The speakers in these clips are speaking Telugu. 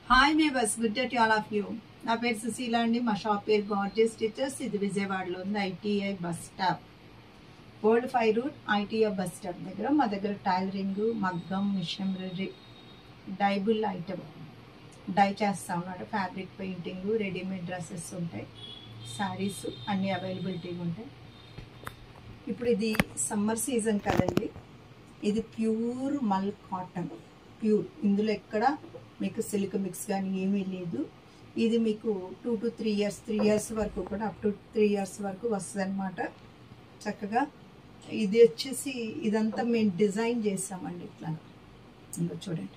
Hi neighbours good day to all of you నా పేరు సుశీల అండి మా షాప్ పేరు గార్జెస్ టీచర్స్ ఇది విజయవాడలో ఉంది ITI bus stop old five route ITI bus stop దగ్గర మా దగ్గర టైలరింగ్ మగ్గం మిషనరీ డైబుల్ ఐటమ్ డై చేస్తాం అన్నమాట ఫ్యాబ్రిక్ పెయింటింగ్ రెడీమేడ్ డ్రెస్సెస్ ఉంటాయి శారీస్ అన్నీ అవైలబిలిటీగా ఉంటాయి ఇప్పుడు ఇది సమ్మర్ సీజన్ కదండి ఇది ప్యూర్ మల్ కాటన్ ప్యూర్ ఇందులో ఎక్కడ మీకు సిల్క్ మిక్స్ కానీ ఏమీ లేదు ఇది మీకు two to three years three years వరకు కూడా అప్ టు త్రీ ఇయర్స్ వరకు వస్తుంది అనమాట చక్కగా ఇది వచ్చేసి ఇదంతా మేము డిజైన్ చేసామండి ఇట్లా ఇంకో చూడండి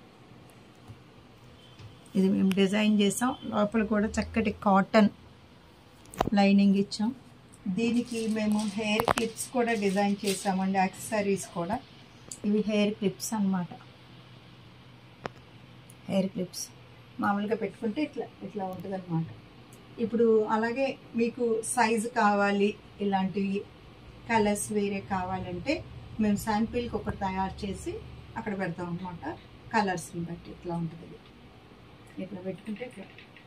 ఇది మేము డిజైన్ చేసాం లోపల కూడా చక్కటి కాటన్ లైనింగ్ ఇచ్చాం దీనికి మేము హెయిర్ క్లిప్స్ కూడా డిజైన్ చేసామండి యాక్సెసరీస్ కూడా ఇవి హెయిర్ క్లిప్స్ అన్నమాట హెయిర్ క్లిప్స్ మామూలుగా పెట్టుకుంటే ఇట్లా ఇట్లా ఉంటుంది అనమాట ఇప్పుడు అలాగే మీకు సైజు కావాలి ఇలాంటివి కలర్స్ వేరే కావాలంటే మేము శాంపిల్కి ఒకటి తయారు చేసి అక్కడ పెడతాం అనమాట కలర్స్ని బట్టి ఇట్లా ఉంటుంది ఇది. ఇట్లా పెట్టుకుంటే ఇట్లా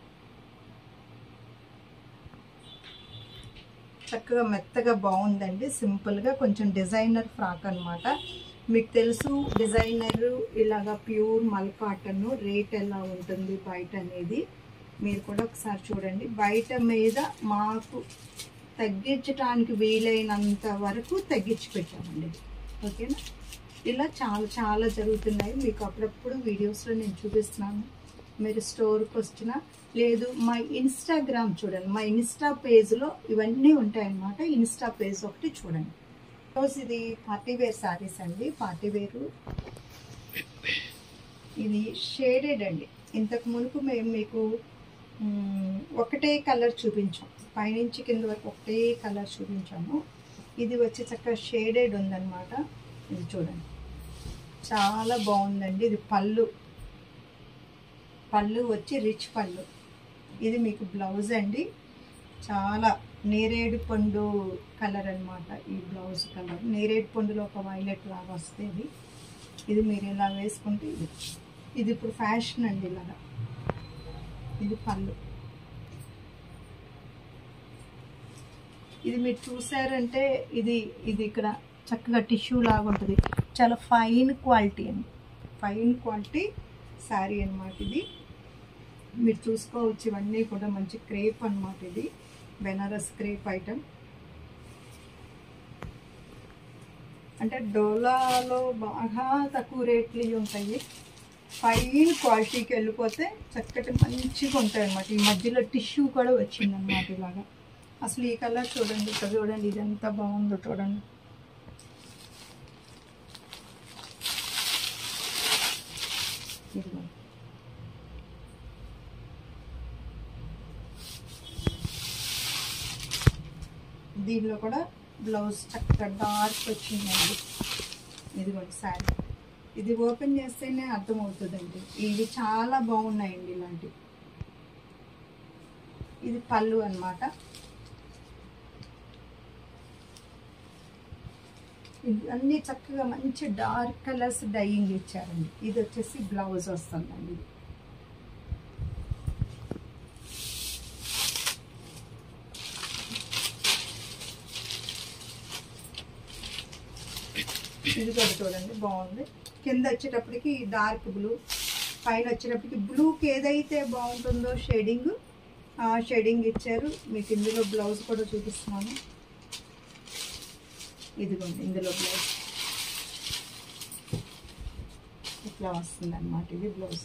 చక్కగా మెత్తగా బాగుందండి సింపుల్గా కొంచెం డిజైనర్ ఫ్రాక్ అన్నమాట మీకు తెలుసు డిజైనర్ ఇలాగా ప్యూర్ మల్ కాటన్ రేట్ ఎలా ఉంటుంది బయట అనేది మీరు కూడా ఒకసారి చూడండి బయట మీద మాకు తగ్గించడానికి వీలైనంత వరకు తగ్గించి పెట్టామండి ఇది. ఓకేనా ఇలా చాలా చాలా జరుగుతున్నాయి మీకు అప్పుడప్పుడు వీడియోస్లో నేను చూపిస్తున్నాను మీరు స్టోర్కి వచ్చినా లేదు మా ఇన్స్టాగ్రామ్ చూడండి మా ఇన్స్టా పేజ్లో ఇవన్నీ ఉంటాయన్నమాట ఇన్స్టా పేజ్ ఒకటి చూడండి రోజు ఇది పార్టీ వేర్ శారీస్ అండి పార్టీ వేరు ఇది షేడెడ్ అండి ఇంతకు మునుపు మేము మీకు మ్, ఒకటే కలర్ చూపించాం పైనుంచి కింద వరకు ఒకటే కలర్ చూపించాము ఇది వచ్చి చక్కగా షేడెడ్ ఉందన్నమాట ఇది చూడండి చాలా బాగుందండి ఇది పళ్ళు పళ్ళు వచ్చి రిచ్ పళ్ళు ఇది మీకు బ్లౌజ్ అండి చాలా నేరేడు పండు కలర్ అన్నమాట ఈ బ్లౌజ్ కలర్ నేరేడు పండులో ఒక వైలెట్ లాగా వస్తుంది ఇది మీరు ఇలా వేసుకుంటే ఇది ఇది ఇప్పుడు ఫ్యాషన్ అండి ఇలాగా ఇది పళ్ళు ఇది మీరు చూసారంటే ఇది ఇది ఇక్కడ చక్కగా టిష్యూ లాగా ఉంటుంది చాలా ఫైన్ క్వాలిటీ అండి ఫైన్ క్వాలిటీ శారీ అన్నమాట ఇది మీరు చూసుకోవచ్చు ఇవన్నీ కూడా మంచి క్రేప్ అన్నమాట ఇది బెనారస్ క్రేప్ ఐటమ్ అంటే డోలాలో బాగా తక్కువ రేట్లు ఇవి ఉంటాయి ఫైన్ క్వాలిటీకి వెళ్ళిపోతే చక్కటి మంచిగా ఉంటాయి అన్నమాట ఈ మధ్యలో టిష్యూ కూడా వచ్చింది అన్నమాట ఇలాగా అసలు ఈ కలర్ చూడండి ఇక్కడ చూడండి ఇది ఎంత బాగుందో చూడండి ఇదిగోండి దీనిలో కూడా బ్లౌజ్ చక్కగా డార్క్ వచ్చిందండి ఇదిగోండి శారీ ఇది ఓపెన్ చేస్తేనే అర్థమవుతుందండి ఇవి చాలా బాగున్నాయండి ఇలాంటివి ఇది పళ్ళు అన్నమాట ఇది అన్ని చక్కగా మంచి డార్క్ కలర్స్ డైయింగ్ ఇచ్చారండి ఇది వచ్చేసి బ్లౌజ్ వస్తుందండి ఇది ఇది కూడా చూడండి బాగుంది కింద వచ్చేటప్పటికి డార్క్ బ్లూ పైన వచ్చేటప్పటికి బ్లూకి ఏదైతే బాగుంటుందో షేడింగ్ ఆ షేడింగ్ ఇచ్చారు మీకు ఇందులో బ్లౌజ్ కూడా చూపిస్తున్నాను ఇదిగోండి ఇందులో బ్లౌజ్ ఇట్లా వస్తుంది అనమాట ఇది బ్లౌజ్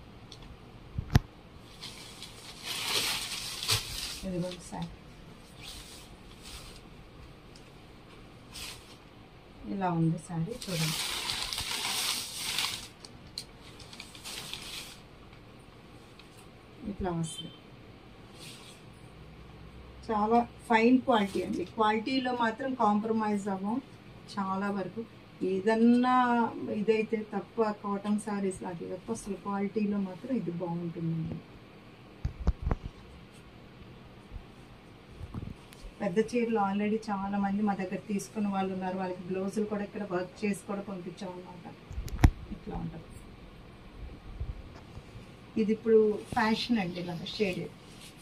ఇదిగోండి సార్ ఇలా ఉంది శారీ చూడండి ఇట్లా వస్తుంది చాలా ఫైన్ క్వాలిటీ అండి క్వాలిటీలో మాత్రం కాంప్రమైజ్ అవ్వం చాలా వరకు ఏదన్నా ఇదైతే తప్ప కాటన్ శారీస్ లాంటివి తప్ప అసలు క్వాలిటీలో మాత్రం ఇది బాగుంటుందండి పెద్ద చీరలు ఆల్రెడీ చాలా మంది మా దగ్గర తీసుకున్న వాళ్ళు ఉన్నారు వాళ్ళకి బ్లౌజులు కూడా ఇక్కడ వర్క్ చేసి కూడా పంపించాం అన్నమాట ఇట్లా ఉంటుంది ఇది ఇప్పుడు ఫ్యాషన్ అండి ఇలాగ షేడెడ్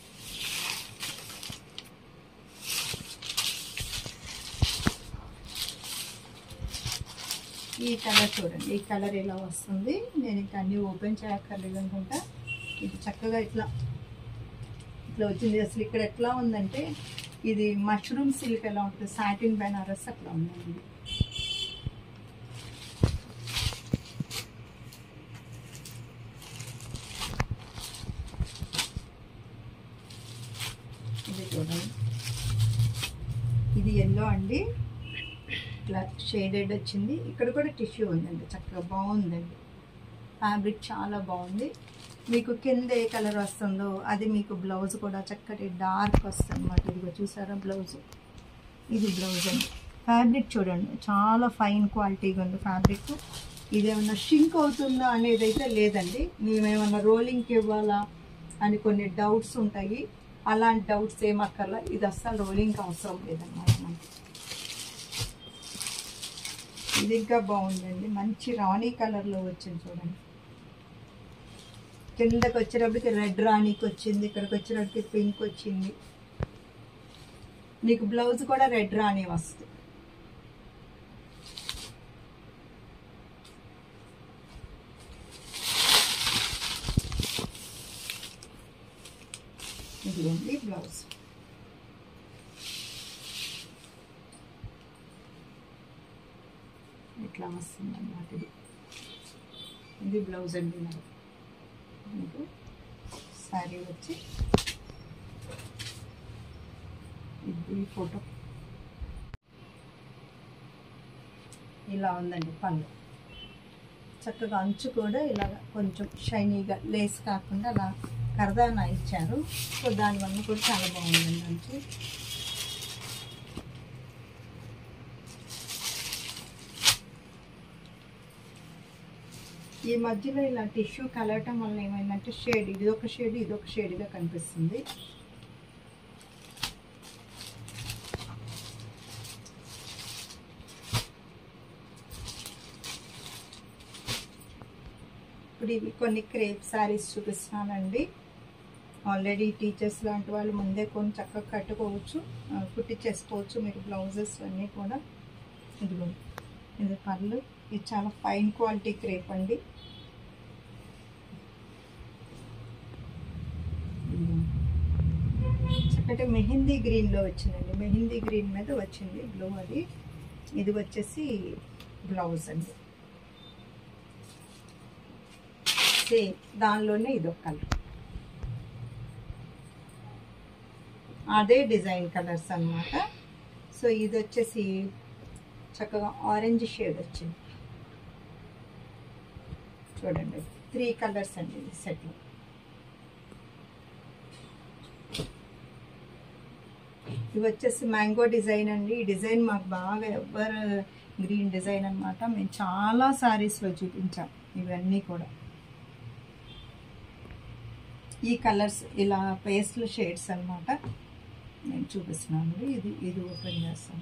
ఈ కలర్ చూడండి ఈ కలర్ ఇలా వస్తుంది నేను ఇంకా అన్నీ ఓపెన్ చేయక్కర్లేదు అనుకుంటా ఇది చక్కగా ఇట్లా ఇట్లా వచ్చింది అసలు ఇక్కడ ఎట్లా ఉందంటే ఇది మష్రూమ్ సిల్క్ ఎలా ఉంటుంది సాటిన్ బెనారస్ అట్లా ఉందండి ఇది చూడండి ఇది ఎల్లో అండి ఇట్లా షేడెడ్ వచ్చింది ఇక్కడ కూడా టిష్యూ ఉందండి చక్కగా బాగుందండి ఫ్యాబ్రిక్ చాలా బాగుంది మీకు కింద ఏ కలర్ వస్తుందో అది మీకు బ్లౌజ్ కూడా చక్కటి డార్క్ వస్తుంది అన్నమాట ఇదిగో చూసారా బ్లౌజ్ ఇది బ్లౌజ్ అండి ఫ్యాబ్రిక్ చూడండి చాలా ఫైన్ క్వాలిటీగా ఉంది ఫ్యాబ్రిక్ ఇదేమన్నా షింక్ అవుతుందా అనేది అయితే లేదండి మేమేమన్నా రోలింగ్కి ఇవ్వాలా అని కొన్ని డౌట్స్ ఉంటాయి అలాంటి డౌట్స్ ఏం అక్కర్లా ఇది అస్సలు రోలింగ్కి అవసరం లేదన్నమాట మనకి ఇది ఇంకా బాగుందండి మంచి రాణి కలర్లో వచ్చింది చూడండి కిందకి వచ్చేటప్పటికి రెడ్ రాణికి వచ్చింది ఇక్కడికి వచ్చేటప్పటికి పింక్ వచ్చింది నీకు బ్లౌజ్ కూడా రెడ్ రాణి వస్తుంది ఇదిగోండి బ్లౌజ్ ఇట్లా వస్తుంది అన్నమాట ఇది ఇది బ్లౌజ్ అండి నాకు మీకు శారీ వచ్చి ఇది ఫోటో ఇలా ఉందండి పళ్ళు చక్కగా అంచు కూడా ఇలాగ కొంచెం షైనీగా లేస్ కాకుండా అలా కరదానా ఇచ్చారు సో దానివల్ల కూడా చాలా బాగుందండి అంచు ఈ మధ్యలో ఇలా టిష్యూ కలవటం వల్ల ఏమైందంటే షేడ్ ఇది ఒక షేడ్ ఇది ఒక షేడ్గా కనిపిస్తుంది ఇప్పుడు ఇవి కొన్ని క్రేప్ శారీస్ చూపిస్తున్నానండి ఆల్రెడీ టీచర్స్ లాంటి వాళ్ళు ముందే కొన్ని చక్కగా కట్టుకోవచ్చు ఆ, కుట్టించేసుకోవచ్చు మీరు బ్లౌజెస్ అన్నీ కూడా ఇదిగో ఇది పళ్ళు ఇది చాలా ఫైన్ క్వాలిటీ క్రేప్ అండి ఇదిగో. చక్కటి మెహందీ గ్రీన్లో వచ్చిందండి మెహందీ గ్రీన్ మీద వచ్చింది బ్లూ అది ఇది వచ్చేసి బ్లౌజ్ అండి సేమ్ దానిలోనే ఇది ఒక కలర్ అదే డిజైన్ కలర్స్ అన్నమాట సో ఇది వచ్చేసి చక్కగా ఆరెంజ్ షేడ్ వచ్చింది చూడండి త్రీ కలర్స్ అండి ఇది సెట్లో ఇవి వచ్చేసి మ్యాంగో డిజైన్ అండి ఈ డిజైన్ మాకు బాగా ఎవ్వరు గ్రీన్ డిజైన్ అన్నమాట మేము చాలా సారీస్లో చూపించాం ఇవన్నీ కూడా ఈ కలర్స్ ఇలా పేస్ట్ల షేడ్స్ అన్నమాట నేను చూపిస్తున్నాను ఇది ఇది ఓపెన్ చేస్తాను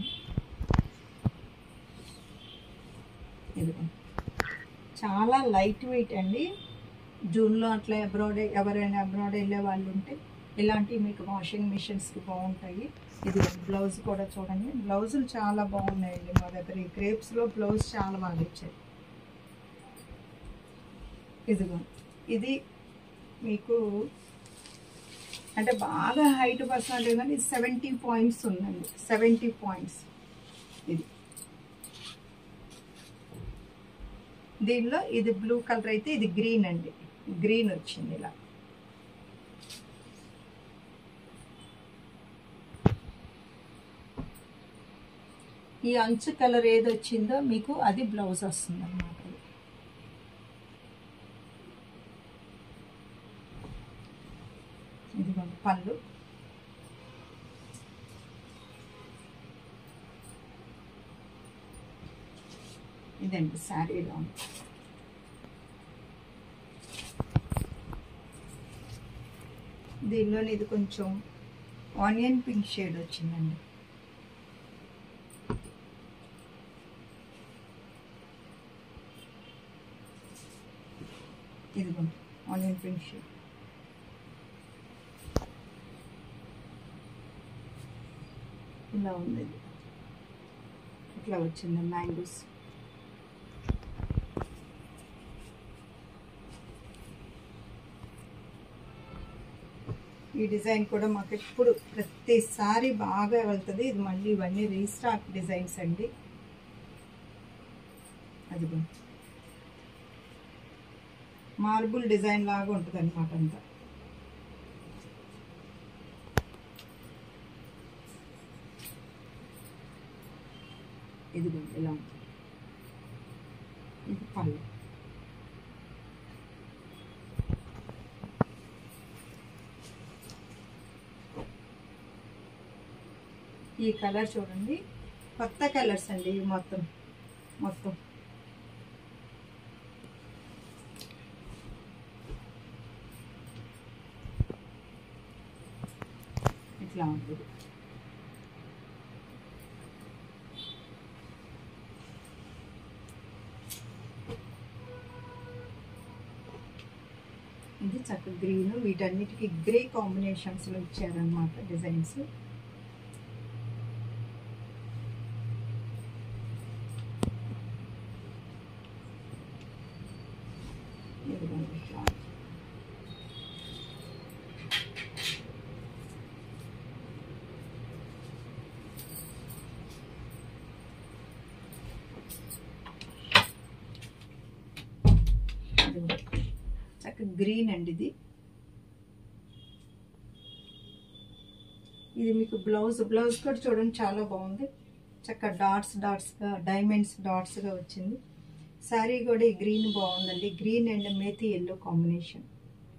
ఇదిగో చాలా లైట్ వెయిట్ అండి జూన్లో అట్లా అబ్రాడ్ ఎవరైనా అబ్రాడ్ వెళ్ళే వాళ్ళు ఉంటే ఇలాంటివి మీకు వాషింగ్ మిషన్స్కి బాగుంటాయి ఇది బ్లౌజ్ కూడా చూడండి బ్లౌజులు చాలా బాగున్నాయండి మా దగ్గర ఈ క్రేప్స్లో బ్లౌజ్ చాలా బాగా ఇచ్చారు ఇదిగో ఇది మీకు అంటే బాగా హైట్ పర్సెంట్ కానీ సెవెంటీ పాయింట్స్ ఉందండి సెవెంటీ పాయింట్స్ ఇది దీనిలో ఇది బ్లూ కలర్ అయితే ఇది గ్రీన్ అండి గ్రీన్ వచ్చింది ఇలా ఈ అంచు కలర్ ఏది వచ్చిందో మీకు అది బ్లౌజ్ వస్తుంది అన్నమాట ఇదిగోండి పళ్ళు ఇదండి శారీలో దీనిలోని ఇది కొంచెం ఆనియన్ పింక్ షేడ్ వచ్చిందండి ఇదిగోండి ఆనియన్ పింక్ షేడ్ ఇలా ఉంది ఇది. ఇట్లా వచ్చింది మ్యాంగోస్ ఈ డిజైన్ కూడా మాకు ఎప్పుడు ప్రతిసారి బాగా వెళ్తుంది ఇది మళ్ళీ ఇవన్నీ రీస్టాక్ డిజైన్స్ అండి అదిగో మార్బుల్ డిజైన్ లాగా ఉంటుంది అనమాట అంతా ఇదిగో ఇలా ఉంటుంది ఇది పళ్ళు ఈ కలర్ చూడండి కొత్త కలర్స్ అండి ఇవి మొత్తం మొత్తం ఇట్లా ఉంటుంది ఇది చక్కగా గ్రీన్ వీటన్నిటికీ గ్రే కాంబినేషన్స్లో ఇచ్చారనమాట డిజైన్స్ ఇదిగోండి ఇట్లా ఇదిగో. చక్కగా గ్రీన్ అండి ఇది ఇది మీకు బ్లౌజ్ బ్లౌజ్ కూడా చూడండి చాలా బాగుంది చక్కగా డాట్స్ డాట్స్గా డైమండ్స్ డాట్స్గా వచ్చింది శారీ కూడా ఈ గ్రీన్ బాగుందండి గ్రీన్ అండ్ మేతి ఎల్లో కాంబినేషన్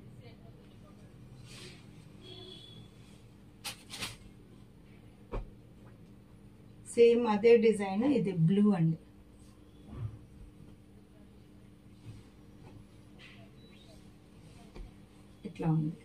సేమ్ అదే డిజైన్ ఇది బ్లూ అండి ఇట్లా ఉంది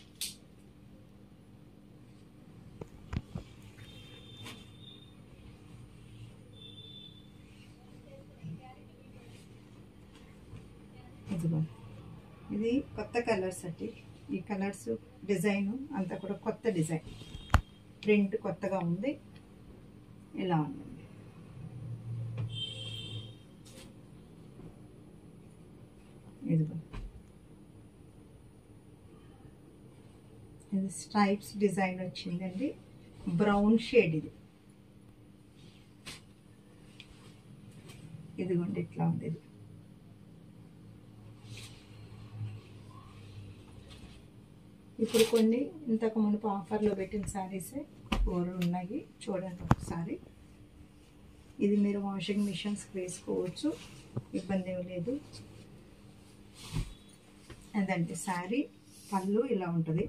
ఇదిగో ఇది కొత్త కలర్స్ అండి ఈ కలర్స్ డిజైన్ అంతా కూడా కొత్త డిజైన్ ప్రింట్ కొత్తగా ఉంది ఇలా ఉంది ఇదిగో ఇది స్ట్రైప్స్ డిజైన్ వచ్చిందండి బ్రౌన్ షేడ్ ఇది ఇదిగోండి ఇట్లా ఉంది ఇది ఇప్పుడు కొన్ని ఇంతకు మునుపు ఆఫర్లో పెట్టిన శారీస్ ఫోర్ ఉన్నాయి చూడండి ఒకసారి ఇది మీరు వాషింగ్ మిషన్స్కి వేసుకోవచ్చు ఇబ్బంది ఏమి లేదు అదండి శారీ పళ్ళు ఇలా ఉంటుంది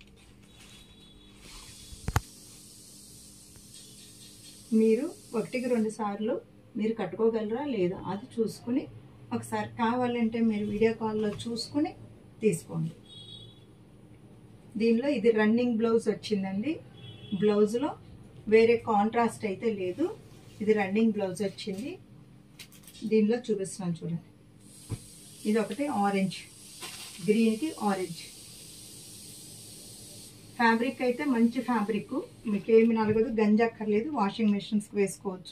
మీరు ఒకటికి రెండు సార్లు మీరు కట్టుకోగలరా లేదా అది చూసుకుని ఒకసారి కావాలంటే మీరు వీడియో కాల్లో చూసుకుని తీసుకోండి దీనిలో ఇది రన్నింగ్ బ్లౌజ్ వచ్చిందండి బ్లౌజ్లో వేరే కాంట్రాస్ట్ అయితే లేదు ఇది రన్నింగ్ బ్లౌజ్ వచ్చింది దీనిలో చూపిస్తున్నాను చూడండి ఇది ఒకటి ఆరెంజ్ గ్రీన్కి ఆరెంజ్ ఫ్యాబ్రిక్ అయితే మంచి ఫ్యాబ్రిక్ మీకు ఏమి నలగదు గంజక్కర్లేదు వాషింగ్ మెషిన్స్కి వేసుకోవచ్చు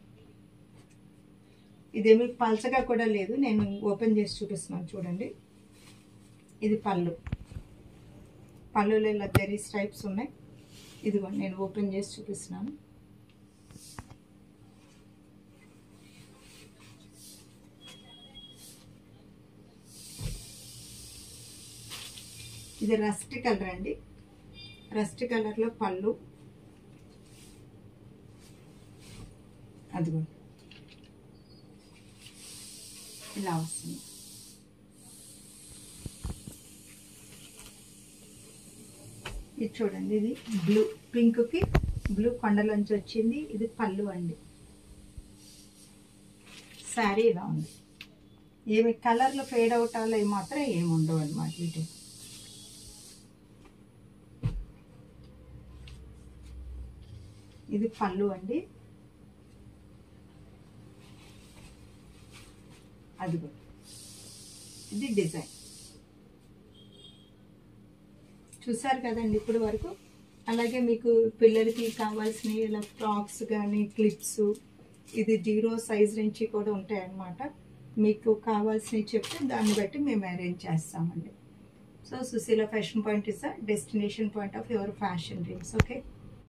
ఇదేమి పల్చగా కూడా లేదు నేను ఓపెన్ చేసి చూపిస్తున్నాను చూడండి ఇది పళ్ళు పళ్ళులో ఇలా జరీ స్ట్రైప్స్ ఉన్నాయి ఇదిగో నేను ఓపెన్ చేసి చూపిస్తున్నాను ఇది రస్ట్ కలర్ అండి రస్ట్ కలర్లో పళ్ళు అదిగో ఇలా వస్తుంది ఇది చూడండి ఇది బ్లూ పింక్కి బ్లూ కొండలోంచి వచ్చింది ఇది పళ్ళు అండి శారీ ఇలా ఉంది ఏమి కలర్లు ఫేడ్ అవటాలు ఏమి మాత్రం ఏమి ఉండవు అనమాట వీటి ఇది పళ్ళు అండి అదిగో ఇది డిజైన్ చూసారు కదండి ఇప్పుడు వరకు అలాగే మీకు పిల్లలకి కావాల్సిన ఇలా ఫ్రాక్స్ కానీ క్లిప్స్ ఇది జీరో సైజ్ నుంచి కూడా ఉంటాయి అన్నమాట మీకు కావాల్సినవి చెప్తే దాన్ని బట్టి మేము అరేంజ్ చేస్తామండి so Sushila fashion point is a destination point of your fashion dreams okay